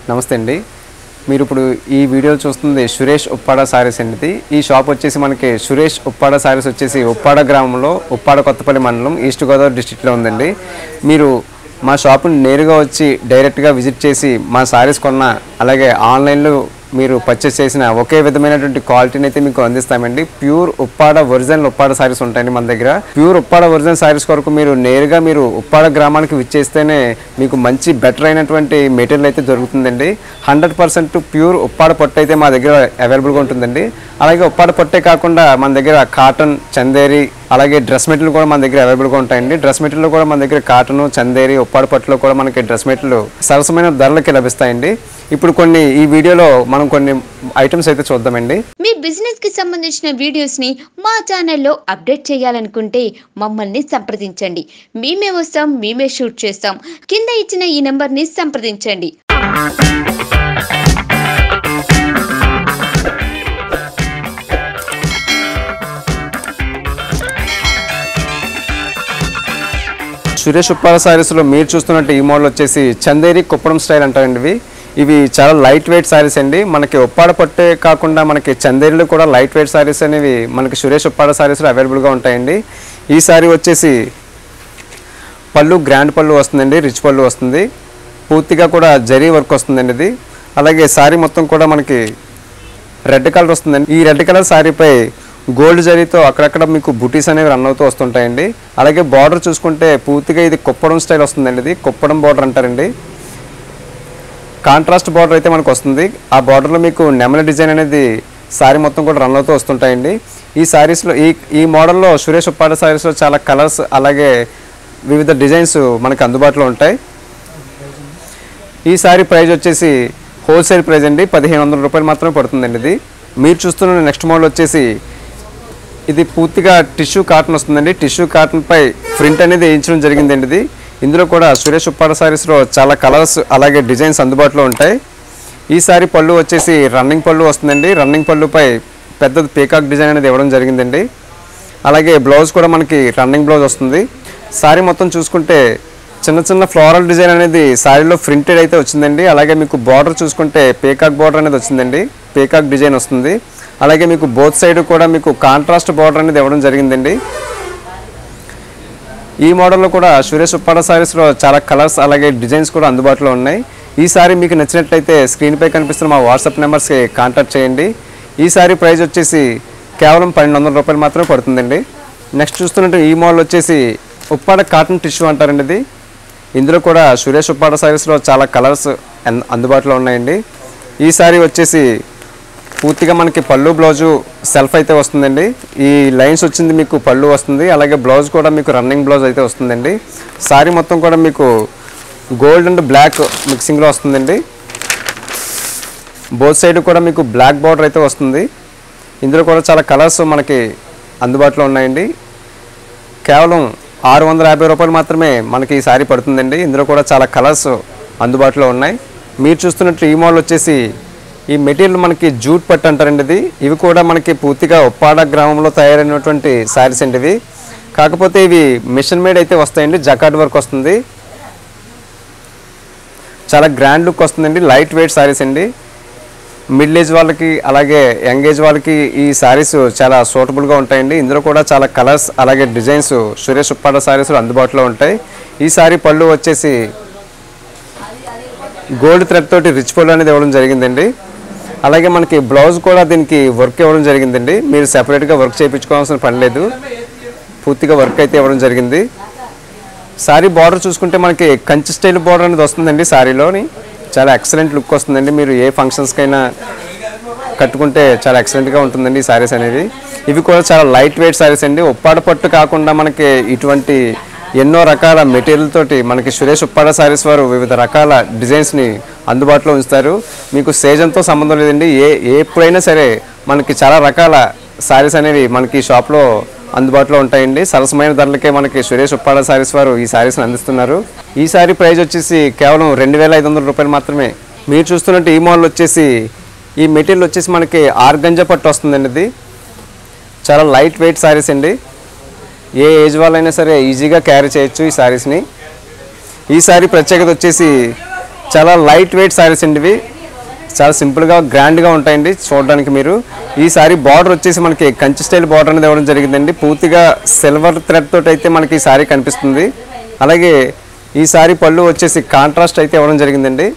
నమస్తే అండి మీరు ఇప్పుడు ఈ వీడియోలో చూస్తుంది సురేష్ ఉప్పాడ సారీస్ అండి ఇది. ఈ షాప్ వచ్చేసి మనకి సురేష్ ఉప్పాడ సారీస్ వచ్చేసి ఉప్పాడ గ్రామంలో ఉప్పాడ కొత్తపల్లి మండలం ఈస్ట్ గోదావరి డిస్టిక్లో ఉందండి మీరు మా షాపుని నేరుగా వచ్చి డైరెక్ట్గా విజిట్ చేసి మా సారీస్ కొన్న అలాగే ఆన్లైన్లో మీరు పర్చేస్ చేసిన ఒకే విధమైనటువంటి క్వాలిటీని అయితే మీకు అందిస్తామండి pure Uppada original Uppada saris ఉంటాయండి మన దగ్గర ప్యూర్ ఉప్పాడ ఒరిజినల్ సారీస్ కొరకు మీరు నేరుగా మీరు ఉప్పాడ గ్రామానికి విచ్చేస్తేనే మీకు మంచి బెటర్ అయినటువంటి మెటీరియల్ అయితే దొరుకుతుందండి హండ్రెడ్ పర్సెంట్ ప్యూర్ ఉప్పాడ పొట్టు అయితే మా దగ్గర అవైలబుల్గా ఉంటుందండి అలాగే ఉప్పాడ పొట్టే కాకుండా మన దగ్గర కాటన్ చందేరి అలాగే డ్రెస్ మెటీరియల్ కూడా మన దగ్గర అవైలబుల్గా ఉంటాయండి డ్రెస్ మెటీరియల్ కూడా మన దగ్గర కాటన్ చందేరి ఉప్పాడ పట్టులో కూడా మనకి డ్రెస్ మెటీరియల్ సరసమైన ధరలకి లభిస్తాయండి ఇప్పుడు కొన్ని ఈ వీడియోలో మనం కొన్ని ఐటమ్స్ అయితే చూద్దామండి మీ బిజినెస్ కి సంబంధించిన వీడియోస్ ని మా ఛానల్లో అప్డేట్ చేయాలనుకుంటే మమ్మల్ని సంప్రదించండి మేమే వస్తాం మేమే షూట్ చేస్తాం కింద ఇచ్చిన ఈ నెంబర్ ని సంప్రదించండి సురేష్ ఉప్పాల సారీస్లో మీరు చూస్తున్నట్టు ఈ మోడల్ వచ్చేసి చందేరి కుప్పడం స్టైల్ అంటారండి ఇవి ఇవి చాలా లైట్ వెయిట్ సారీస్ అండి మనకి ఉప్పాడ పట్టే కాకుండా మనకి చందేరిలో కూడా లైట్ వెయిట్ సారీస్ అనేవి మనకి సురేష్ ఉప్పాడ సారీస్లో అవైలబుల్గా ఉంటాయండి ఈ సారీ వచ్చేసి పళ్ళు గ్రాండ్ పళ్ళు వస్తుందండి రిచ్ పళ్ళు వస్తుంది పూర్తిగా కూడా జరీ వర్క్ వస్తుందండి ఇది అలాగే సారీ మొత్తం కూడా మనకి రెడ్ కలర్ వస్తుందండి ఈ రెడ్ కలర్ సారీపై గోల్డ్ జరీతో అక్కడక్కడ మీకు బుటీస్ అనేవి రన్ అవుతూ వస్తుంటాయండి అలాగే బార్డర్ చూసుకుంటే పూర్తిగా ఇది కుప్పడం స్టైల్ వస్తుందండి ఇది కుప్పడం బార్డర్ అంటారండి కాంట్రాస్ట్ బార్డర్ అయితే మనకు వస్తుంది ఆ బార్డర్లో మీకు నెమలి డిజైన్ అనేది సారీ మొత్తం కూడా రన్ అవుతూ వస్తుంటాయండి ఈ సారీస్లో ఈ ఈ మోడల్లో సురేష్ ఉప్పాడ సారీస్లో చాలా కలర్స్ అలాగే వివిధ డిజైన్స్ మనకు అందుబాటులో ఉంటాయి ఈ సారీ ప్రైస్ వచ్చేసి హోల్సేల్ ప్రైస్ అండి పదిహేను వందల రూపాయలు మాత్రమే పడుతుందండి ఇది మీరు చూస్తున్న నెక్స్ట్ మోడల్ వచ్చేసి ఇది పూర్తిగా టిష్యూ కాటన్ వస్తుందండి టిష్యూ కాటన్ పై ప్రింట్ అనేది వేయించడం జరిగిందండి ఇది ఇందులో కూడా సురేష్ ఉప్పాడ సారీస్లో చాలా కలర్స్ అలాగే డిజైన్స్ అందుబాటులో ఉంటాయి ఈ సారీ పళ్ళు వచ్చేసి రన్నింగ్ పళ్ళు వస్తుందండి రన్నింగ్ పళ్ళుపై పెద్ద పీకాక్ డిజైన్ అనేది ఇవ్వడం జరిగిందండి అలాగే బ్లౌజ్ కూడా మనకి రన్నింగ్ బ్లౌజ్ వస్తుంది సారీ మొత్తం చూసుకుంటే చిన్న చిన్న ఫ్లోరల్ డిజైన్ అనేది సారీలో ప్రింటెడ్ అయితే వచ్చిందండి అలాగే మీకు బార్డర్ చూసుకుంటే పీకాక్ బార్డర్ అనేది వచ్చిందండి పీకాక్ డిజైన్ వస్తుంది అలాగే మీకు బోత్ సైడ్ కూడా మీకు కాంట్రాస్ట్ బార్డర్ అనేది ఇవ్వడం జరిగిందండి ఈ మోడల్లో కూడా సురేష్ ఉప్పాడ సారీస్లో చాలా కలర్స్ అలాగే డిజైన్స్ కూడా అందుబాటులో ఉన్నాయి ఈ సారీ మీకు నచ్చినట్లయితే స్క్రీన్పై కనిపిస్తున్న మా వాట్సాప్ నెంబర్స్కి కాంటాక్ట్ చేయండి ఈ సారీ ప్రైస్ వచ్చేసి కేవలం పన్నెండు వందల రూపాయలు మాత్రమే పడుతుందండి నెక్స్ట్ చూస్తున్నట్టు ఈ మోడల్ వచ్చేసి ఉప్పాడ కాటన్ టిష్యూ అంటారండి ఇది ఇందులో కూడా సురేష్ ఉప్పాడ సారీస్లో చాలా కలర్స్ అన్- అందుబాటులో ఉన్నాయండి ఈ సారీ వచ్చేసి పూర్తిగా మనకి పళ్ళు బ్లౌజు సెల్ఫ్ అయితే వస్తుందండి ఈ లైన్స్ వచ్చింది మీకు పళ్ళు వస్తుంది అలాగే బ్లౌజ్ కూడా మీకు రన్నింగ్ బ్లౌజ్ అయితే వస్తుందండి సారీ మొత్తం కూడా మీకు గోల్డ్ అండ్ బ్లాక్ మిక్సింగ్లో వస్తుందండి బోత్ సైడ్ కూడా మీకు బ్లాక్ బార్డర్ అయితే వస్తుంది ఇందులో కూడా చాలా కలర్స్ మనకి అందుబాటులో ఉన్నాయండి కేవలం ఆరు వందల యాభై రూపాయలు మాత్రమే మనకి ఈ సారీ పడుతుందండి ఇందులో కూడా చాలా కలర్స్ అందుబాటులో ఉన్నాయి మీరు చూస్తున్నట్టు ఈ మోడల్ వచ్చేసి ఈ మెటీరియల్ మనకి జూట్ పట్టు అంటారండి ఇది ఇవి కూడా మనకి పూర్తిగా ఉప్పాడ గ్రామంలో తయారైనటువంటి శారీస్ అండి ఇవి కాకపోతే ఇవి మిషన్ మేడ్ అయితే వస్తాయండి జకాట్ వర్క్ వస్తుంది చాలా గ్రాండ్ లుక్ వస్తుందండి లైట్ వెయిట్ శారీస్ అండి మిడిల్ ఏజ్ వాళ్ళకి అలాగే యంగ్ ఏజ్ వాళ్ళకి ఈ శారీస్ చాలా సూటబుల్గా ఉంటాయండి ఇందులో కూడా చాలా కలర్స్ అలాగే డిజైన్స్ సురేష్ ఉప్పాడ శారీస్ అందుబాటులో ఉంటాయి ఈ శారీ పళ్ళు వచ్చేసి గోల్డ్ థ్రెడ్ తోటి రిచ్ పళ్ళు అనేది ఇవ్వడం జరిగిందండి అలాగే మనకి బ్లౌజ్ కూడా దీనికి వర్క్ ఇవ్వడం జరిగిందండి మీరు సెపరేట్గా వర్క్ చేయించుకోవాల్సిన పని లేదు పూర్తిగా వర్క్ అయితే ఇవ్వడం జరిగింది సారీ బార్డర్ చూసుకుంటే మనకి కంచి స్టైల్ బార్డర్ అనేది వస్తుందండి సారీలోని చాలా ఎక్సలెంట్ లుక్ వస్తుందండి మీరు ఏ ఫంక్షన్స్కైనా కట్టుకుంటే చాలా ఎక్సలెంట్గా ఉంటుందండి ఈ సారీస్ అనేది ఇవి కూడా చాలా లైట్ వెయిట్ సారీస్ అండి ఉప్పాడ పట్టు కాకుండా మనకి ఇటువంటి ఎన్నో రకాల మెటీరియల్ తోటి మనకి సురేష్ ఉప్పాడ సారీస్ వారు వివిధ రకాల డిజైన్స్ని అందుబాటులో ఉంచుతారు మీకు సీజన్తో సంబంధం లేదండి ఏ ఎప్పుడైనా సరే మనకి చాలా రకాల సారీస్ అనేవి మనకి షాప్లో అందుబాటులో ఉంటాయండి సరసమైన ధరలకే మనకి సురేష్ ఉప్పాడ సారీస్ వారు ఈ సారీస్ని అందిస్తున్నారు ఈ సారీ ప్రైస్ వచ్చేసి కేవలం రెండు వేల ఐదు వందల రూపాయలు మాత్రమే మీరు చూస్తున్నట్టు ఈ మోడల్ వచ్చేసి ఈ మెటీరియల్ వచ్చేసి మనకి ఆర్గంజా పట్టు వస్తుందండి ఇది చాలా లైట్ వెయిట్ సారీస్ అండి ఏ ఏజ్ వాళ్ళైనా సరే ఈజీగా క్యారీ చేయొచ్చు ఈ సారీస్ని ఈ సారీ ప్రత్యేకత వచ్చేసి చాలా లైట్ వెయిట్ శారీస్ అండి ఇవి చాలా సింపుల్గా గ్రాండ్గా ఉంటాయండి చూడడానికి మీరు ఈ సారీ బార్డర్ వచ్చేసి మనకి కంచి స్టైల్ బార్డర్ అనేది ఇవ్వడం జరిగిందండి పూర్తిగా సిల్వర్ థ్రెడ్ తోటి అయితే మనకి ఈ సారీ కనిపిస్తుంది అలాగే ఈ సారీ పళ్ళు వచ్చేసి కాంట్రాస్ట్ అయితే ఇవ్వడం జరిగిందండి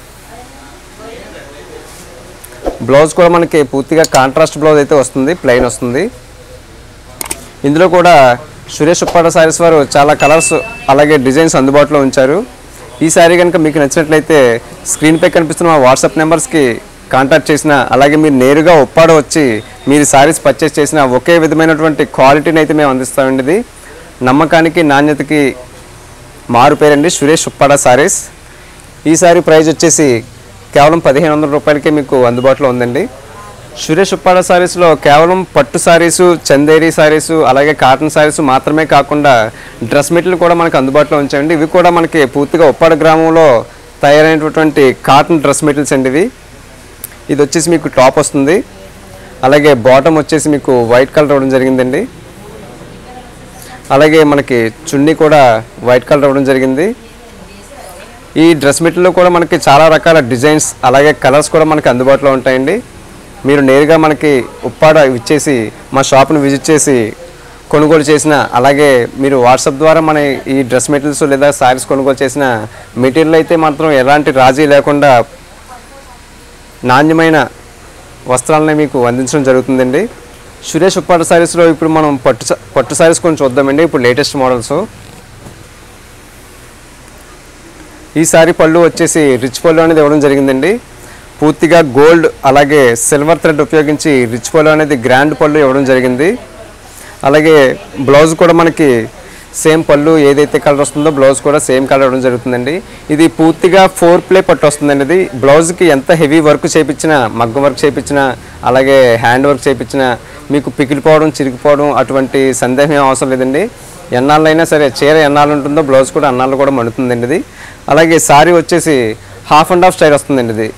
బ్లౌజ్ కూడా మనకి పూర్తిగా కాంట్రాస్ట్ బ్లౌజ్ అయితే వస్తుంది ప్లెయిన్ వస్తుంది ఇందులో కూడా సురేష్ ఉప్పాడ సారీస్ వారు చాలా కలర్స్ అలాగే డిజైన్స్ అందుబాటులో ఉంచారు ఈ శారీ కనుక మీకు నచ్చినట్లయితే స్క్రీన్పై కనిపిస్తున్న మా వాట్సాప్ నెంబర్స్కి కాంటాక్ట్ చేసిన అలాగే మీరు నేరుగా ఉప్పాడ వచ్చి మీరు శారీస్ పర్చేస్ చేసిన ఒకే విధమైనటువంటి క్వాలిటీని అయితే మేము అందిస్తామండి ఇది నమ్మకానికి నాణ్యతకి మారు పేరండి సురేష్ ఉప్పాడ సారీస్ ఈ సారీ ప్రైస్ వచ్చేసి కేవలం పదిహేను వందల రూపాయలకే మీకు అందుబాటులో ఉందండి సురేష్ ఉప్పాడ సారీస్లో కేవలం పట్టు సారీసు చందేరి సారీసు అలాగే కాటన్ సారీసు మాత్రమే కాకుండా డ్రెస్ మెటీరియల్ కూడా మనకు అందుబాటులో ఉంచాయండి ఇవి కూడా మనకి పూర్తిగా ఉప్పాడ గ్రామంలో తయారైనటువంటి కాటన్ డ్రెస్ మెటీరియల్స్ అండి ఇవి ఇది వచ్చేసి మీకు టాప్ వస్తుంది అలాగే బాటమ్ వచ్చేసి మీకు వైట్ కలర్ ఇవ్వడం జరిగిందండి అలాగే మనకి చున్నీ కూడా వైట్ కలర్ ఇవ్వడం జరిగింది ఈ డ్రెస్ మెటీరియల్లో కూడా మనకి చాలా రకాల డిజైన్స్ అలాగే కలర్స్ కూడా మనకి అందుబాటులో ఉంటాయండి మీరు నేరుగా మనకి ఉప్పాడ ఇచ్చేసి మా షాప్ని విజిట్ చేసి కొనుగోలు చేసిన అలాగే మీరు వాట్సాప్ ద్వారా మన ఈ డ్రెస్ మెటీరియల్స్ లేదా శారీస్ కొనుగోలు చేసిన మెటీరియల్ అయితే మాత్రం ఎలాంటి రాజీ లేకుండా నాణ్యమైన వస్త్రాలని మీకు అందించడం జరుగుతుందండి సురేష్ ఉప్పాడ శారీస్లో ఇప్పుడు మనం పట్టు సా- పట్టు శారీస్ కొంచెం చూద్దామండి ఇప్పుడు లేటెస్ట్ మోడల్స్ ఈ సారీ పళ్ళు వచ్చేసి రిచ్ పళ్ళు అనేది ఇవ్వడం జరిగిందండి పూర్తిగా గోల్డ్ అలాగే సిల్వర్ థ్రెడ్ ఉపయోగించి రిచ్ పళ్ళు అనేది గ్రాండ్ పళ్ళు ఇవ్వడం జరిగింది అలాగే బ్లౌజ్ కూడా మనకి సేమ్ పళ్ళు ఏదైతే కలర్ వస్తుందో బ్లౌజ్ కూడా సేమ్ కలర్ ఇవ్వడం జరుగుతుందండి ఇది పూర్తిగా ఫోర్ ప్లే పట్టు వస్తుందండి ఇది బ్లౌజ్కి ఎంత హెవీ వర్క్ చేయించినా మగ్గం వర్క్ చేయించినా అలాగే హ్యాండ్ వర్క్ చేయించినా మీకు పికిలిపోవడం చిరిగిపోవడం అటువంటి సందేహం ఏం అవసరం లేదండి ఎన్నాళ్ళైనా సరే చీర ఎన్నాళ్ళు ఉంటుందో బ్లౌజ్ కూడా అన్నాళ్ళు కూడా మండుతుందండి ఇది అలాగే సారీ వచ్చేసి హాఫ్ అండ్ హాఫ్ స్టైల్ వస్తుందండి ఇది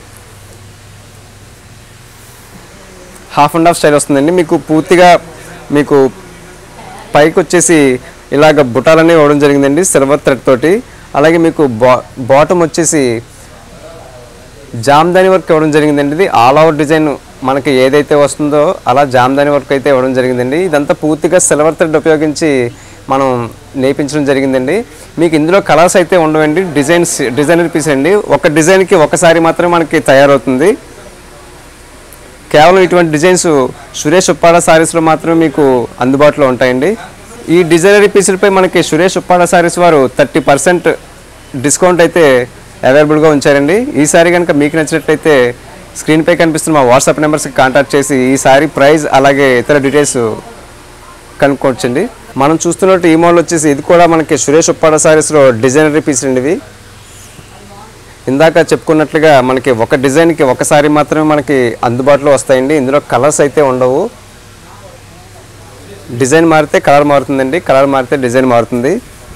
హాఫ్ అండ్ హాఫ్ స్టైల్ వస్తుందండి మీకు పూర్తిగా మీకు పైకి వచ్చేసి ఇలాగ బుటాలన్నీ ఇవ్వడం జరిగిందండి సిల్వర్ థ్రెడ్ తోటి అలాగే మీకు బా బాటమ్ వచ్చేసి జామ్దాని వర్క్ ఇవ్వడం జరిగిందండి ఇది ఆల్ ఓవర్ డిజైన్ మనకి ఏదైతే వస్తుందో అలా జామ్దాని వర్క్ అయితే ఇవ్వడం జరిగిందండి ఇదంతా పూర్తిగా సిల్వర్ థ్రెడ్ ఉపయోగించి మనం నేర్పించడం జరిగిందండి మీకు ఇందులో కలర్స్ అయితే ఉండవండి డిజైన్స్ డిజైనర్ పీస్ అండి ఒక డిజైన్కి ఒకసారి మాత్రమే మనకి తయారవుతుంది కేవలం ఇటువంటి డిజైన్స్ సురేష్ ఉప్పాడ సారీస్లో మాత్రమే మీకు అందుబాటులో ఉంటాయండి ఈ డిజైనరీ పీసులపై మనకి సురేష్ ఉప్పాడ సారీస్ వారు థర్టీ పర్సెంట్ డిస్కౌంట్ అయితే అవైలబుల్గా ఉంచారండి ఈ సారీ కనుక మీకు నచ్చినట్లయితే స్క్రీన్పై కనిపిస్తున్న మా వాట్సాప్ నెంబర్స్కి కాంటాక్ట్ చేసి ఈ సారీ ప్రైస్ అలాగే ఇతర డీటెయిల్స్ కనుక్కోవచ్చండి మనం చూస్తున్నట్టు ఈ మోడల్ వచ్చేసి ఇది కూడా మనకి సురేష్ ఉప్పాడ సారీస్లో డిజైనరీ పీస్ అండి ఇవి ఇందాక చెప్పుకున్నట్లుగా మనకి ఒక డిజైన్కి ఒకసారి మాత్రమే మనకి అందుబాటులో వస్తాయండి ఇందులో కలర్స్ అయితే ఉండవు డిజైన్ మారితే కలర్ మారుతుందండి కలర్ మారితే డిజైన్ మారుతుంది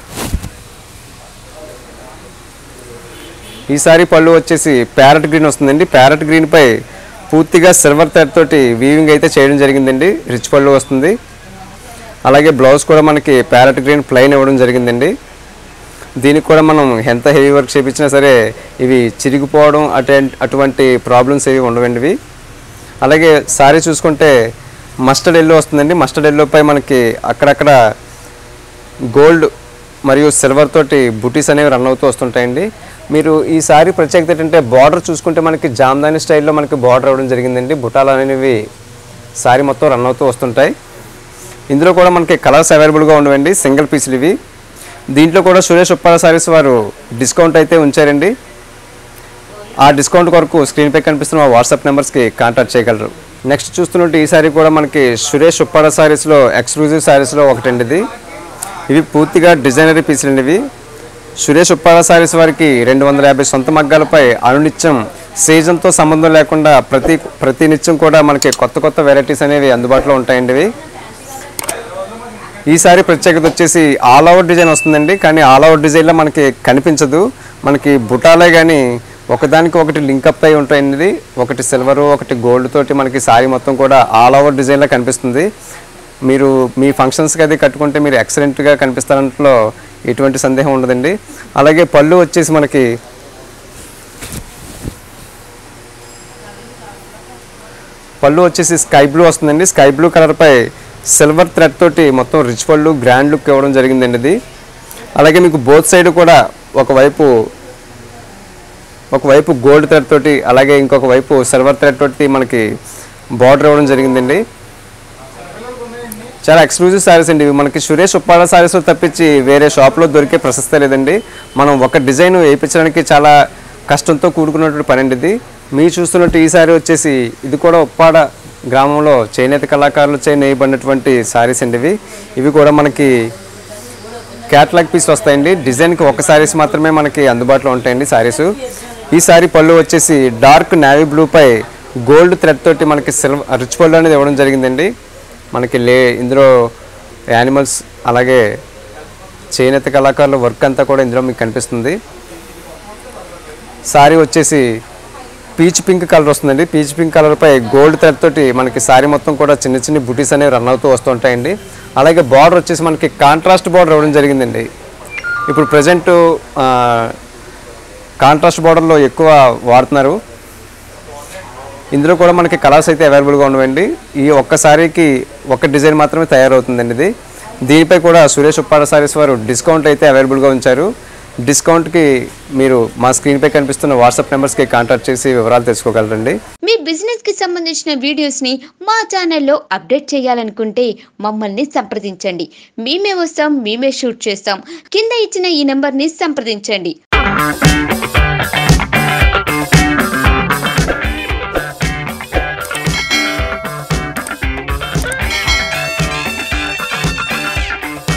ఈసారి పళ్ళు వచ్చేసి ప్యారెట్ గ్రీన్ వస్తుందండి ప్యారెట్ గ్రీన్పై పూర్తిగా సిల్వర్ థ్రెడ్ తోటి వీవింగ్ అయితే చేయడం జరిగిందండి రిచ్ పళ్ళు వస్తుంది అలాగే బ్లౌజ్ కూడా మనకి ప్యారెట్ గ్రీన్ ప్లెయిన్ ఇవ్వడం జరిగిందండి దీనికి కూడా మనం ఎంత హెవీ వర్క్ చేయించినా సరే ఇవి చిరిగిపోవడం అటు అటువంటి ప్రాబ్లమ్స్ ఏవి ఉండవండి ఇవి అలాగే సారీ చూసుకుంటే మస్టర్డ్ ఎల్లో వస్తుందండి మస్టర్డ్ ఎల్లోపై మనకి అక్కడక్కడ గోల్డ్ మరియు సిల్వర్ తోటి బుటీస్ అనేవి రన్ అవుతూ వస్తుంటాయండి మీరు ఈ సారీ ప్రత్యేకత ఏంటంటే బార్డర్ చూసుకుంటే మనకి జామ్దాని స్టైల్లో మనకి బార్డర్ అవ్వడం జరిగిందండి బుటాలు అనేవి సారీ మొత్తం రన్ అవుతూ వస్తుంటాయి ఇందులో కూడా మనకి కలర్స్ అవైలబుల్గా ఉండవండి సింగిల్ పీసులు ఇవి దీంట్లో కూడా సురేష్ ఉప్పాల సారీస్ వారు డిస్కౌంట్ అయితే ఉంచారండి ఆ డిస్కౌంట్ కొరకు స్క్రీన్పై కనిపిస్తున్న మా వాట్సాప్ నెంబర్స్కి కాంటాక్ట్ చేయగలరు నెక్స్ట్ చూస్తున్నట్టు ఈ సారీ కూడా మనకి సురేష్ ఉప్పాడ సారీస్లో ఎక్స్క్లూజివ్ సారీస్లో ఒకటండి ఇది ఇవి పూర్తిగా డిజైనరీ పీసులు అండి ఇవి సురేష్ ఉప్పాడ సారీస్ వారికి రెండు వందల యాభై సొంత మగ్గాలపై అనునిత్యం సీజన్తో సంబంధం లేకుండా ప్రతి ప్రతి నిత్యం కూడా మనకి కొత్త కొత్త వెరైటీస్ అనేవి అందుబాటులో ఉంటాయండి ఇవి ఈసారి ప్రత్యేకత వచ్చేసి ఆల్ ఓవర్ డిజైన్ వస్తుందండి కానీ ఆల్ ఓవర్ డిజైన్లో మనకి కనిపించదు మనకి బుటాలే కానీ ఒకదానికి ఒకటి లింకప్ అయి ఉంటాయండి ఇది ఒకటి సిల్వర్ ఒకటి గోల్డ్ తోటి మనకి సారీ మొత్తం కూడా ఆల్ ఓవర్ డిజైన్లో కనిపిస్తుంది మీరు మీ ఫంక్షన్స్కి అది కట్టుకుంటే మీరు ఎక్సలెంట్గా కనిపిస్తారంట్లో ఎటువంటి సందేహం ఉండదండి అలాగే పళ్ళు వచ్చేసి మనకి పళ్ళు వచ్చేసి స్కై బ్లూ వస్తుందండి స్కై బ్లూ కలర్పై సిల్వర్ థ్రెడ్ తోటి మొత్తం రిచ్ పళ్ళు గ్రాండ్ లుక్ ఇవ్వడం జరిగిందండి ఇది అలాగే మీకు బోత్ సైడ్ కూడా ఒకవైపు ఒకవైపు గోల్డ్ థ్రెడ్ తోటి అలాగే ఇంకొక వైపు సిల్వర్ థ్రెడ్ తోటి మనకి బార్డర్ ఇవ్వడం జరిగిందండి చాలా ఎక్స్క్లూజివ్ సారీస్ అండి ఇవి మనకి సురేష్ ఉప్పాడ సారీస్ తప్పించి వేరే షాప్లో దొరికే ప్రశస్త లేదండి మనం ఒక డిజైన్ వేయించడానికి చాలా కష్టంతో కూడుకున్నటువంటి పని అండి ఇది మీరు చూస్తున్నట్టు ఈ సారీ వచ్చేసి ఇది కూడా ఉప్పాడ గ్రామంలో చేనేత కళాకారులు చే నేయబడినటువంటి సారీస్ అండి ఇవి ఇవి కూడా మనకి క్యాట్లాగ్ పీస్ వస్తాయండి డిజైన్కి ఒక సారీస్ మాత్రమే మనకి అందుబాటులో ఉంటాయండి సారీస్ ఈ సారీ పళ్ళు వచ్చేసి డార్క్ నావీ బ్లూపై గోల్డ్ థ్రెడ్ తోటి మనకి సిల్వర్ రిచ్ పళ్ళు అనేది ఇవ్వడం జరిగిందండి మనకి లే ఇందులో యానిమల్స్ అలాగే చేనేత కళాకారుల వర్క్ అంతా కూడా ఇందులో మీకు కనిపిస్తుంది సారీ వచ్చేసి పీచ్ పింక్ కలర్ వస్తుందండి పీచ్ పింక్ కలర్పై గోల్డ్ థ్రెడ్ తోటి మనకి సారీ మొత్తం కూడా చిన్న చిన్న బుటీస్ అనేవి రన్ అవుతూ వస్తుంటాయండి అలాగే బార్డర్ వచ్చేసి మనకి కాంట్రాస్ట్ బార్డర్ ఇవ్వడం జరిగిందండి ఇప్పుడు ప్రజెంట్ కాంట్రాస్ట్ బార్డర్లో ఎక్కువ వాడుతున్నారు ఇందులో కూడా మనకి కలర్స్ అయితే అవైలబుల్గా ఉండవండి ఈ ఒక్క సారీకి ఒక డిజైన్ మాత్రమే తయారవుతుందండి ఇది దీనిపై కూడా సురేష్ ఉప్పాడ సారీస్ వారు డిస్కౌంట్ అయితే అవైలబుల్గా ఉంచారు డిస్కౌంట్కి మీరు మా స్క్రీన్పై కనిపిస్తున్న వాట్సాప్ నెంబర్స్కి కాంటాక్ట్ చేసి వివరాలు తెలుసుకోగలరండి మీ బిజినెస్ కి సంబంధించిన వీడియోస్ ని మా ఛానల్లో అప్డేట్ చేయాలనుకుంటే మమ్మల్ని సంప్రదించండి మేమే వస్తాం మేమే షూట్ చేస్తాం కింద ఇచ్చిన ఈ నెంబర్ ని సంప్రదించండి